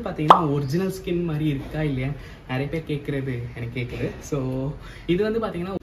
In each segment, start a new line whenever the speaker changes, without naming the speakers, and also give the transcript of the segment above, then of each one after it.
பார்த்தீங்கன்னா original skin மாதிரி இருக்கா இல்லையா நிறைய பேர் கேட்குறது எனக்கு கேட்குது ஸோ இது வந்து பார்த்தீங்கன்னா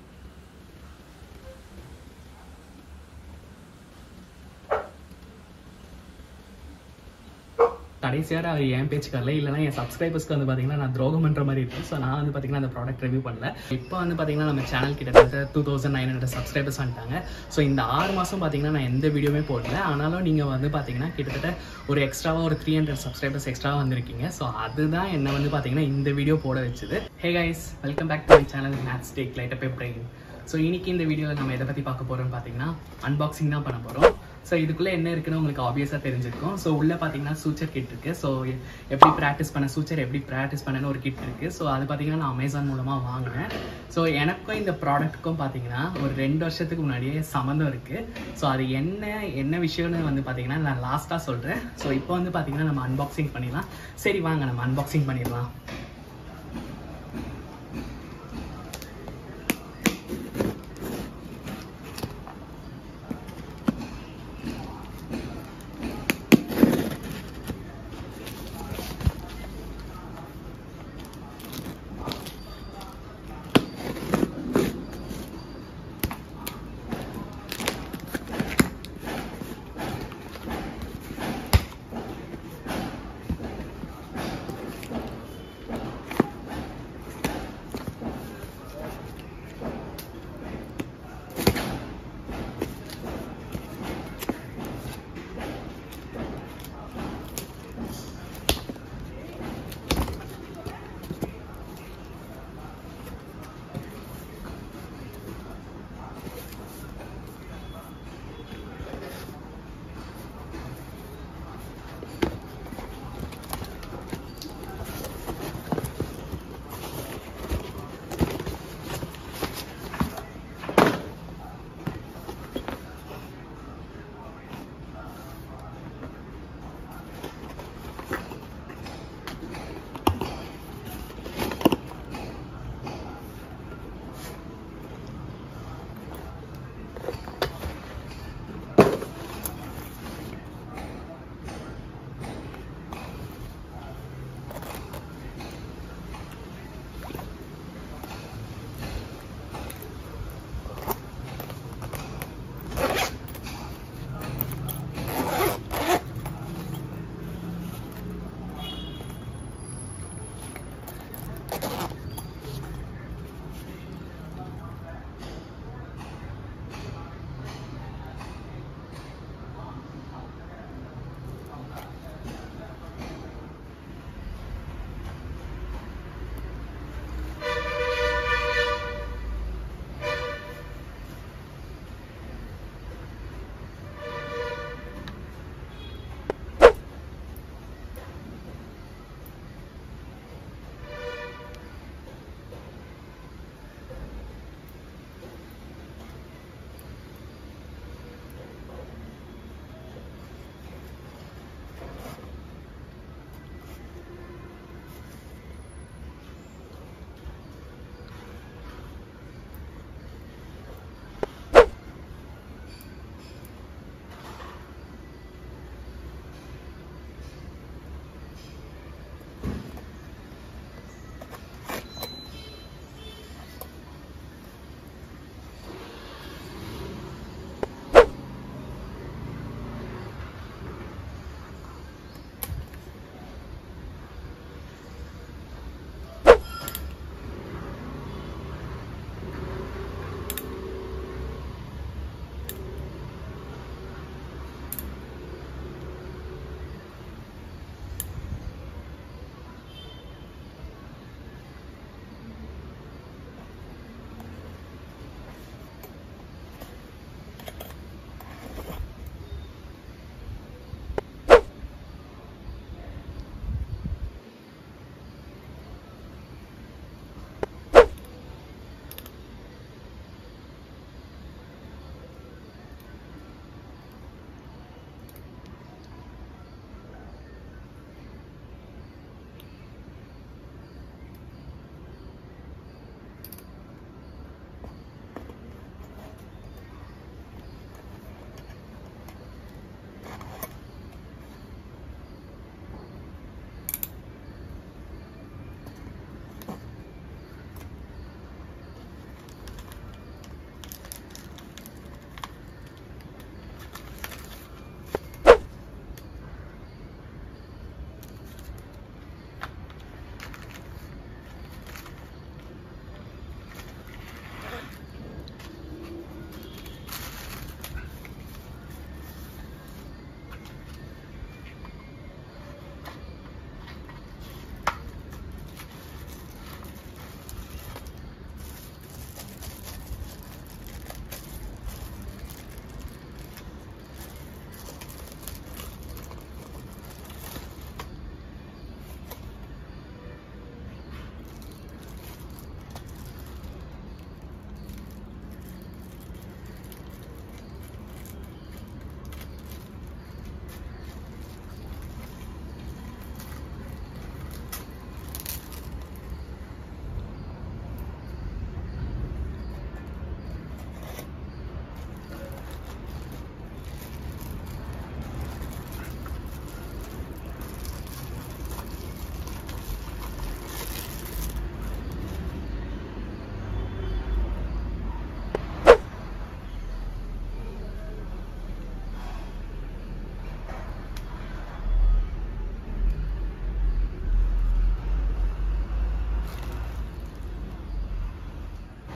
கடைசியாக அவர் என் பேச்சுக்கு வரல இல்லைனா என் சப்ஸ்கிரைபர்ஸ்க்கு வந்து பார்த்தீங்கன்னா நான் துரோகம் பண்ணுற மாதிரி இருக்கும் ஸோ நான் வந்து பார்த்தீங்கன்னா அந்த ப்ராடக்ட் ரிவ்யூ பண்ணல இப்போ வந்து பார்த்தீங்கன்னா நம்ம சேனல் கிட்டத்தட்ட two thousand nine hundred subscribers வந்துட்டாங்க ஸோ இந்த ஆறு மாதம் பார்த்தீங்கன்னா நான் எந்த வீடியோமே போடல ஆனாலும் நீங்கள் வந்து பார்த்தீங்கன்னா கிட்டத்தட்ட ஒரு எக்ஸ்ட்ராவாக ஒரு த்ரீ ஹண்ட்ரட் சப்ஸ்கிரைபர்ஸ் எக்ஸ்ட்ராவாக வந்திருக்கீங்க ஸோ அதுதான் என்ன வந்து பார்த்தீங்கன்னா இந்த வீடியோ போட வச்சது hey guys welcome back to my channel maths take light அப்பே பிரெயின் ஸோ இன்னைக்கு இந்த வீடியோவில் நம்ம எதை பற்றி பார்க்க போகிறோம்னு பார்த்தீங்கன்னா அன்பாக்சிங் தான் பண்ண போகிறோம் ஸோ இதுக்குள்ளே என்ன இருக்குன்னு உங்களுக்கு ஆப்வியஸாக தெரிஞ்சிருக்கும் ஸோ உள்ளே பார்த்தீங்கன்னா சூச்சர் கிட் இருக்குது ஸோ எப்படி ப்ராக்டிஸ் பண்ண சூச்சர் எப்படி ப்ராக்டிஸ் பண்ணனு ஒரு கிட் இருக்குது ஸோ அது பார்த்தீங்கன்னா நான் அமேசான் மூலமாக வாங்கினேன் ஸோ எனக்கும் இந்த ப்ராடக்ட்டுக்கும் பார்த்தீங்கன்னா ஒரு ரெண்டு வருஷத்துக்கு முன்னாடியே சம்மந்தம் இருக்குது ஸோ அது என்ன என்ன விஷயம்னு வந்து பார்த்தீங்கன்னா நான் லாஸ்ட்டாக சொல்கிறேன் ஸோ இப்போ வந்து பார்த்தீங்கன்னா நம்ம அன்பாக்சிங் பண்ணிடலாம் சரி வாங்க நம்ம அன்பாக்சிங் பண்ணிடலாம்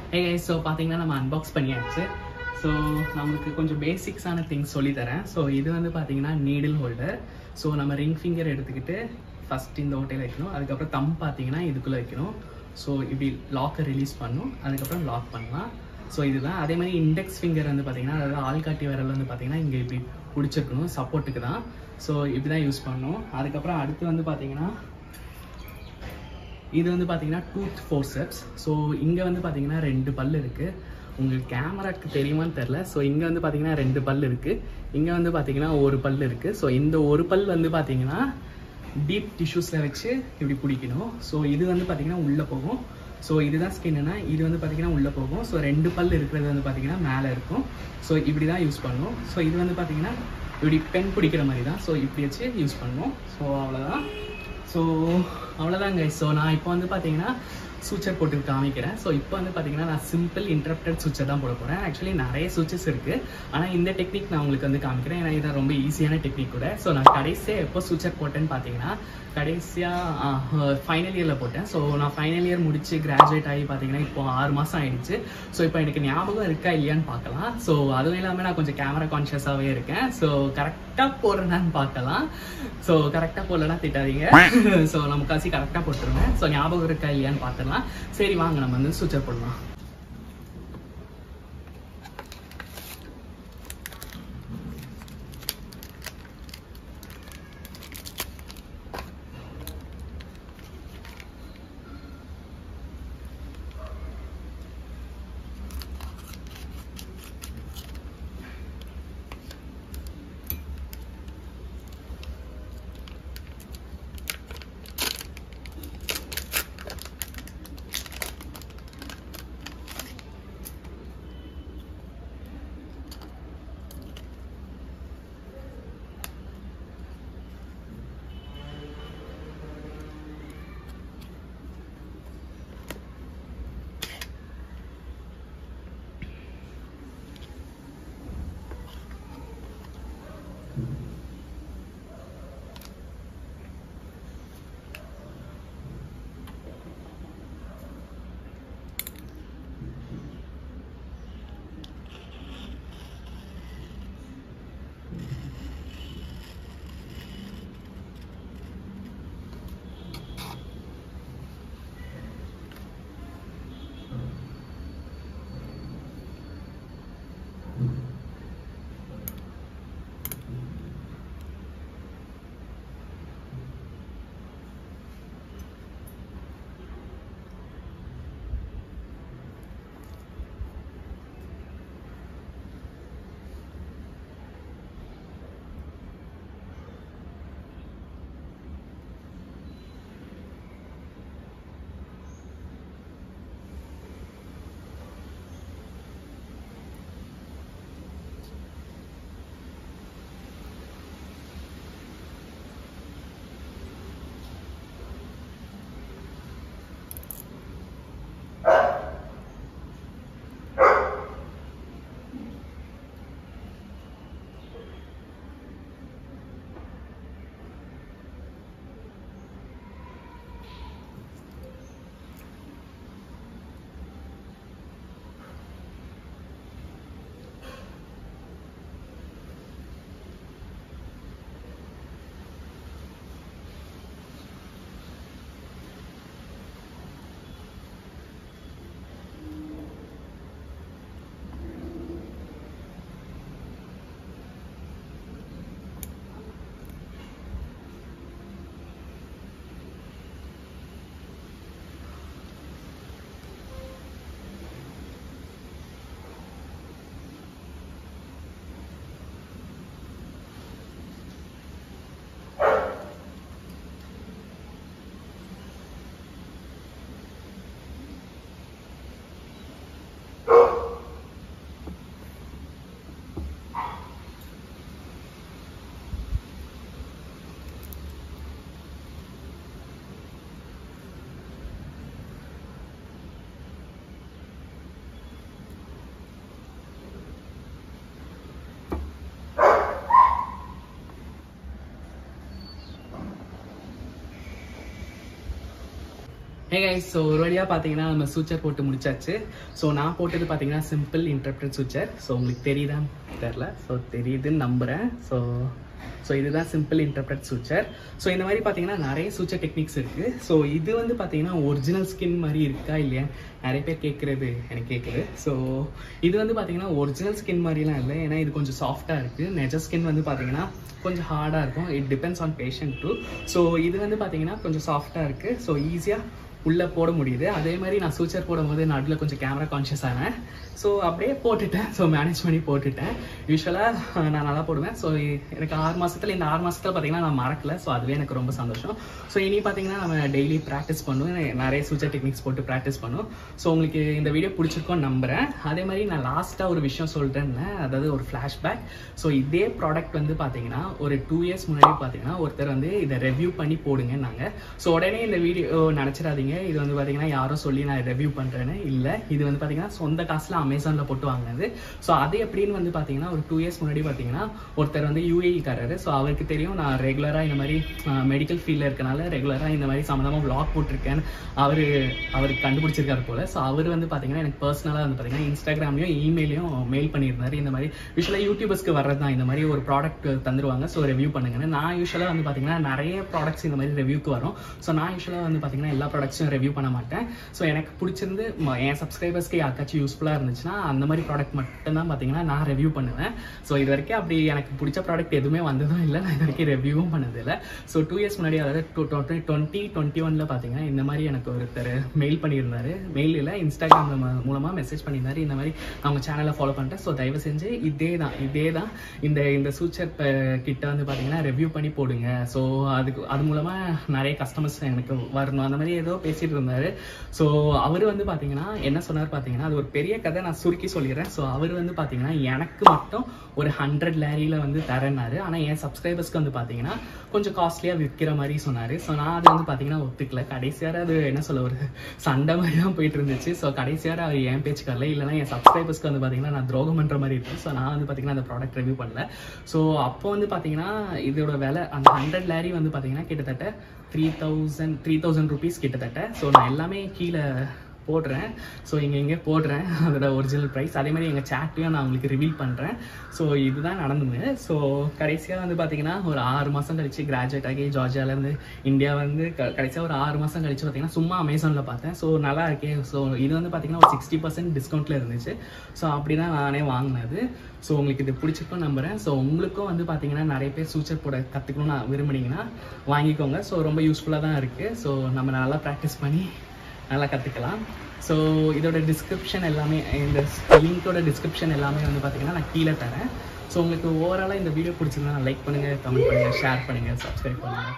ஏ ஸோ பார்த்தீங்கன்னா நம்ம அன்பாக்ஸ் பண்ணியாச்சு ஸோ நமக்கு கொஞ்சம் பேசிக்ஸான திங்ஸ் சொல்லித்தரேன் ஸோ இது வந்து பார்த்தீங்கன்னா நீடில் ஹோல்டர் ஸோ நம்ம ரிங் ஃபிங்கர் எடுத்துக்கிட்டு ஃபஸ்ட் இந்த ஓட்டையில் வைக்கணும் அதுக்கப்புறம் தம் பார்த்தீங்கன்னா இதுக்குள்ளே வைக்கணும் ஸோ இப்படி லாக்கை ரிலீஸ் பண்ணும் அதுக்கப்புறம் லாக் பண்ணலாம் ஸோ இதுதான் அதே மாதிரி இண்டெக்ஸ் ஃபிங்கர் வந்து பார்த்தீங்கன்னா அதாவது ஆள்காட்டி விரல் வந்து பார்த்தீங்கன்னா இங்கே இப்படி பிடிச்சிருக்கணும் சப்போர்ட்டுக்கு தான் ஸோ இப்படி தான் யூஸ் பண்ணணும் அதுக்கப்புறம் அடுத்து வந்து பார்த்தீங்கன்னா இது வந்து பார்த்தீங்கன்னா டூத் ஃபோர்செப்ஸ் ஸோ இங்கே வந்து பார்த்தீங்கன்னா ரெண்டு பல் இருக்குது உங்களுக்கு கேமராக்கு தெரியுமான்னு தெரில ஸோ இங்கே வந்து பார்த்தீங்கன்னா ரெண்டு பல் இருக்குது இங்கே வந்து பார்த்தீங்கன்னா ஒரு பல் இருக்குது ஸோ இந்த ஒரு பல் வந்து பார்த்தீங்கன்னா டீப் டிஷ்யூஸில் வச்சு இப்படி பிடிக்கணும் ஸோ இது வந்து பார்த்தீங்கன்னா உள்ளே போகும் ஸோ இதுதான் ஸ்கின்னுனா இது வந்து பார்த்தீங்கன்னா உள்ளே போகும் ஸோ ரெண்டு பல் இருக்கிறது வந்து பார்த்தீங்கன்னா மேலே இருக்கும் ஸோ இப்படி தான் யூஸ் பண்ணணும் ஸோ இது வந்து பார்த்தீங்கன்னா இப்படி பென் பிடிக்கிற மாதிரி தான் ஸோ இப்படி வச்சு யூஸ் பண்ணணும் ஸோ அவ்வளோதான் ஸோ அவ்வளோதாங்க ஸோ நான் இப்போ வந்து பார்த்தீங்கன்னா சூச்சர் போட்டு காமிக்கிறேன் ஸோ இப்போ வந்து பார்த்தீங்கன்னா நான் சிம்பிள் இன்டரப்டட் சூச்சர் தான் போட போகிறேன் ஆக்சுவலி நிறைய சூச்சஸ் இருக்குது ஆனால் இந்த டெக்னிக் நான் உங்களுக்கு வந்து காமிக்கிறேன் ஏன்னா இதான் ரொம்ப ஈஸியான டெக்னிக் கூட ஸோ நான் கடைசியாக எப்போ சூச்சர் போட்டேன்னு பார்த்தீங்கன்னா கடைசியாக ஃபைனல் இயரில் போட்டேன் ஸோ நான் ஃபைனல் இயர் முடிச்சு கிராஜுவேட் ஆகி பார்த்தீங்கன்னா இப்போ ஆறு மாதம் ஆயிடுச்சு ஸோ இப்போ எனக்கு ஞாபகம் இருக்கா இல்லையான்னு பார்க்கலாம் ஸோ அதுவும் இல்லாமல் நான் கொஞ்சம் கேமரா கான்ஷியஸாகவே இருக்கேன் ஸோ கரெக்டாக போடுறேன்னு பார்க்கலாம் ஸோ கரெக்டாக போடலன்னா திட்டாதீங்க ஸோ நான் முக்காசி கரெக்டாக போட்டுருவேன் ஸோ ஞாபகம் இருக்கா இல்லையான்னு பார்த்துடலாம் சரி வாங்க நம்ம வந்து சுவிட்சர் போடலாம் ஹே கைஸ் ஸோ ஒரு வழியாக பார்த்தீங்கன்னா நம்ம சூச்சர் போட்டு முடிச்சாச்சு ஸோ நான் போட்டது பார்த்தீங்கன்னா சிம்பிள் இன்டர்பிரட் சூச்சர் ஸோ உங்களுக்கு தெரியுதான்னு தெரில ஸோ தெரியுதுன்னு நம்புகிறேன் ஸோ ஸோ இதுதான் சிம்பிள் இன்டர்பிரட் சூச்சர் ஸோ இந்த மாதிரி பார்த்தீங்கன்னா நிறைய சூச்சர் டெக்னிக்ஸ் இருக்குது ஸோ இது வந்து பார்த்தீங்கன்னா ஒரிஜினல் ஸ்கின் மாதிரி இருக்கா இல்லையா நிறைய பேர் கேட்குறது எனக்கு கேட்குது ஸோ இது வந்து பார்த்தீங்கன்னா ஒரிஜினல் ஸ்கின் மாதிரிலாம் இல்லை ஏன்னா இது கொஞ்சம் சாஃப்டாக இருக்குது நெஜ ஸ்கின் வந்து பார்த்தீங்கன்னா கொஞ்சம் ஹார்டாக இருக்கும் it depends on patient too so இது வந்து பார்த்தீங்கன்னா கொஞ்சம் சாஃப்டாக இருக்குது ஸோ ஈஸியாக உள்ளே போட முடியுது அதே மாதிரி நான் சூச்சர் போடும்போது நடுவில் கொஞ்சம் கேமரா கான்ஷியஸ் ஆனேன் ஸோ அப்படியே போட்டுட்டேன் ஸோ மேனேஜ் பண்ணி போட்டுட்டேன் யூஸ்வலாக நான் நல்லா போடுவேன் ஸோ எனக்கு ஆறு மாதத்தில் இந்த ஆறு மாதத்தில் பார்த்தீங்கன்னா நான் மறக்கல ஸோ அதுவே எனக்கு ரொம்ப சந்தோஷம் ஸோ இனி பார்த்தீங்கன்னா நம்ம டெய்லி ப்ராக்டிஸ் பண்ணுவோம் நிறைய சூச்சர் டெக்னிக்ஸ் போட்டு ப்ராக்டிஸ் பண்ணுவோம் ஸோ உங்களுக்கு இந்த வீடியோ பிடிச்சிருக்கோன்னு நம்புகிறேன் அதே மாதிரி நான் லாஸ்ட்டாக ஒரு விஷயம் சொல்கிறேன்னு அதாவது ஒரு ஃப்ளாஷ்பேக் ஸோ இதே ப்ராடக்ட் வந்து பார்த்தீங்கன்னா ஒரு டூ இயர்ஸ் முன்னாடி பார்த்தீங்கன்னா ஒருத்தர் வந்து இதை ரெவ்யூ பண்ணி போடுங்கன்னாங்க ஸோ உடனே இந்த வீடியோ நினச்சிடாதீங்க இது வந்து பார்த்தீங்கன்னா யாரும் சொல்லி நான் ரெவ்யூ பண்ணுறேன்னு இல்லை இது வந்து பார்த்தீங்கன்னா சொந்த காசில் அமேசானில் போட்டு வாங்கினது ஸோ அது எப்படின்னு வந்து பார்த்தீங்கன்னா ஒரு டூ இயர்ஸ் முன்னாடி பார்த்தீங்கன்னா ஒருத்தர் வந்து யூஏஇக்காரரு ஸோ அவருக்கு தெரியும் நான் ரெகுலராக இந்த மாதிரி மெடிக்கல் ஃபீல்டில் இருக்கனால ரெகுலராக இந்த மாதிரி சம்மந்தமாக vlog போட்டிருக்கேன் அவர் அவருக்கு கண்டுபிடிச்சிருக்காரு போல் ஸோ அவர் வந்து பார்த்தீங்கன்னா எனக்கு பர்சனலாக வந்து பார்த்தீங்கன்னா இன்ஸ்டாகிராம்லையும் இமெயிலையும் மெயில் பண்ணியிருந்தாரு இந்த மாதிரி யூஸ்வலாக யூடியூபர்ஸ்க்கு வர்றது தான் இந்த மாதிரி ஒரு ப்ராடக்ட் தந்துருவாங்க ஸோ ரிவ்யூ பண்ணுங்கன்னு நான் யூஸ்வலாக வந்து பார்த்தீங்கன்னா நிறைய ப்ராடக்ட்ஸ் இந்த மாதிரி ரிவ்யூக்கு வரும் ஸோ நான் யூஸ்வலாக வந்து பார்த்தீங்கன்னா எல்லா ப்ராடக்ட்ஸும் ரிவ்யூ பண்ண மாட்டேன் ஸோ எனக்கு பிடிச்சிருந்து ம- என் சப்ஸ்கிரைபர்ஸ்க்கு யாருக்காச்சும் யூஸ்ஃபுல்லாக இருந்துச்சுன்னா அந்த மாதிரி ப்ராடக்ட் மட்டும்தான் பார்த்தீங்கன்னா நான் ரிவ்யூ பண்ணுவேன் ஸோ இது வரைக்கும் அப்படி எனக்கு பிடிச்ச ப்ராடக்ட் எதுவுமே வந்ததும் இல்லை நான் இது வரைக்கும் ரிவ்யூவும் பண்ணதில்லை ஸோ டூ இயர்ஸ் முன்னாடி அதாவது டூ டுவெண்ட்டி டுவெண்ட்டி ஒனில் பார்த்தீங்கன்னா இந்த மாதிரி எனக்கு ஒருத்தர் மெயில் பண்ணியிருந்தாரு மெயில் இல்லை இன்ஸ்டாகிராம் மூலமாக மெசேஜ் பண்ணியிருந்தாரு இந்த மாதிரி அவங்க சேனலை ஃபாலோ பண்ணிட்டேன் ஸோ தயவு செஞ்சு இதே தான் இதே தான் இந்த இந்த சூச்சர் கிட்ட வந்து பார்த்தீங்கன்னா ரிவ்யூ பண்ணி போடுங்க ஸோ அதுக்கு அது மூலமாக நிறைய கஸ்டமர்ஸ் எனக்கு வரணும் அந்த மாதிரி ஏதோ பேசிட்டு இருந்தாரு ஸோ அவர் வந்து பார்த்தீங்கன்னா என்ன சொன்னார் பார்த்தீங்கன்னா அது ஒரு பெரிய கதை நான் சுருக்கி சொல்லிடுறேன் ஸோ அவர் வந்து பார்த்தீங்கன்னா எனக்கு மட்டும் ஒரு ஹண்ட்ரட் லேரியில் வந்து தரேன்னாரு ஆனால் என் சப்ஸ்கிரைபர்ஸ்க்கு வந்து பார்த்தீங்கன்னா கொஞ்சம் காஸ்ட்லியாக விற்கிற மாதிரி சொன்னார் ஸோ நான் அது வந்து பார்த்தீங்கன்னா ஒத்துக்கல கடைசியாக அது என்ன சொல்ல ஒரு சண்டை மாதிரி தான் போயிட்டு இருந்துச்சு ஸோ கடைசியாக அவர் என் பேச்சு வரல இல்லைனா என் சப்ஸ்கிரைபர்ஸ்க்கு வந்து பார்த்தீங்கன்னா நான் துரோகம் பண்ணுற மாதிரி இருக்கு ஸோ நான் வந்து பார்த்தீங்கன்னா அந்த ப்ராடக்ட் ரிவ்யூ பண்ணல ஸோ அப்போ வந்து பார்த்தீங்கன்னா இதோட விலை அந்த ஹண்ட்ரட் லேரி வந்து பார்த்தீங்கன்னா கிட்டத்தட்ட three thousand three thousand rupees கிட்டத்தட்ட ஸோ நான் எல்லாமே கீழே போடுறேன் ஸோ இங்கே இங்கே போடுறேன் அதோட ஒரிஜினல் ப்ரைஸ் அதே மாதிரி எங்கள் சேட்லையும் நான் உங்களுக்கு ரிவீல் பண்ணுறேன் ஸோ இதுதான் நடந்தது ஸோ கடைசியாக வந்து பார்த்தீங்கன்னா ஒரு ஆறு மாதம் கழிச்சு கிராஜுவேட் ஆகி ஜார்ஜியாலேருந்து இந்தியா வந்து க கடைசியாக ஒரு ஆறு மாதம் கழிச்சு பார்த்தீங்கன்னா சும்மா அமேசானில் பார்த்தேன் ஸோ நல்லா இருக்கே ஸோ இது வந்து பார்த்தீங்கன்னா ஒரு சிக்ஸ்டி பர்சன்ட் டிஸ்கவுண்ட்டில் இருந்துச்சு ஸோ அப்படி தான் நானே வாங்கினது ஸோ உங்களுக்கு இது பிடிச்சிருக்கும் நம்புறேன் ஸோ உங்களுக்கும் வந்து பார்த்தீங்கன்னா நிறைய பேர் சூச்சர் போட கற்றுக்கணும்னு விரும்புனீங்கன்னா வாங்கிக்கோங்க ஸோ ரொம்ப யூஸ்ஃபுல்லாக தான் இருக்குது ஸோ நம்ம நல்லா ப்ராக்டிஸ் பண்ணி நல்லா கற்றுக்கலாம் ஸோ இதோட டிஸ்கிரிப்ஷன் எல்லாமே இந்த லிங்க்கோட டிஸ்கிரிப்ஷன் எல்லாமே வந்து பார்த்தீங்கன்னா நான் கீழே தரேன் ஸோ உங்களுக்கு ஓவராலாக இந்த வீடியோ பிடிச்சிருந்தா லைக் பண்ணுங்கள் கமெண்ட் பண்ணுங்கள் ஷேர் பண்ணுங்கள் சப்ஸ்கிரைப் பண்ணுங்கள்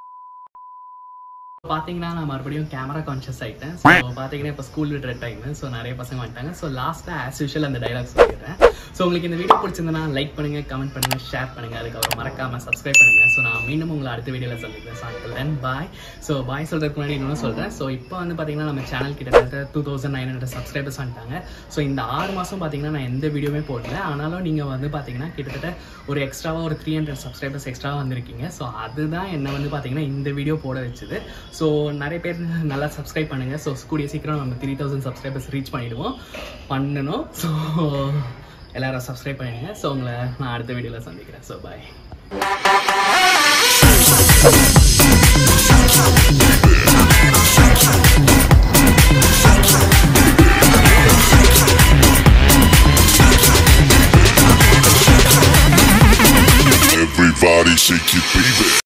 பார்த்தீங்கன்னா நான் மறுபடியும் கேமரா கான்ஷியஸ் ஆகிட்டேன் ஸோ பார்த்தீங்கன்னா இப்போ ஸ்கூல் விடுற டைம் ஸோ நிறைய பசங்க வந்துட்டாங்க ஸோ லாஸ்ட்டாக ஆஸ் யூஷுவல் அந்த டைலாக் சொல்லிடுறேன் ஸோ உங்களுக்கு இந்த வீடியோ பிடிச்சிருந்தனா லைக் பண்ணுங்க கமெண்ட் பண்ணுங்க ஷேர் பண்ணுங்க அதுக்கப்புறம் மறக்காம சப்ஸ்கிரைப் பண்ணுங்க ஸோ நான் மீண்டும் உங்களை அடுத்த வீடியோவில் சந்திக்கிறேன் so until then bye so bye சொல்றதுக்கு முன்னாடி இன்னொன்று சொல்கிறேன் ஸோ இப்போ வந்து பார்த்தீங்கன்னா நம்ம சேனல் கிட்டத்தட்ட two thousand nine hundred subscribers வந்துட்டாங்க ஸோ இந்த ஆறு மாதம் பார்த்தீங்கன்னா நான் எந்த வீடியோவே போடல ஆனாலும் நீங்கள் வந்து பார்த்தீங்கன்னா கிட்டத்தட்ட ஒரு எக்ஸ்ட்ராவாக ஒரு த்ரீ ஹண்ட்ரட் சப்ஸ்கிரைபர்ஸ் எக்ஸ்ட்ராவாக வந்திருக்கீங்க ஸோ அதுதான் என்ன வந்து பார்த்தீங்கன்னா இந்த வீடியோ போட வச்சுது ஸோ நிறைய பேர் நல்லா சப்ஸ்கிரைப் பண்ணுங்கள் ஸோ கூடிய சீக்கிரம் நம்ம த்ரீ தௌசண்ட் சப்ஸ்கிரைபர்ஸ் ரீச் பண்ணிடுவோம் பண்ணணும் ஸோ எல்லாரும் சப்ஸ்கிரைப் பண்ணிடுங்க ஸோ உங்களை நான் அடுத்த வீடியோவில் சந்திக்கிறேன் so bye
Everybody shake your baby.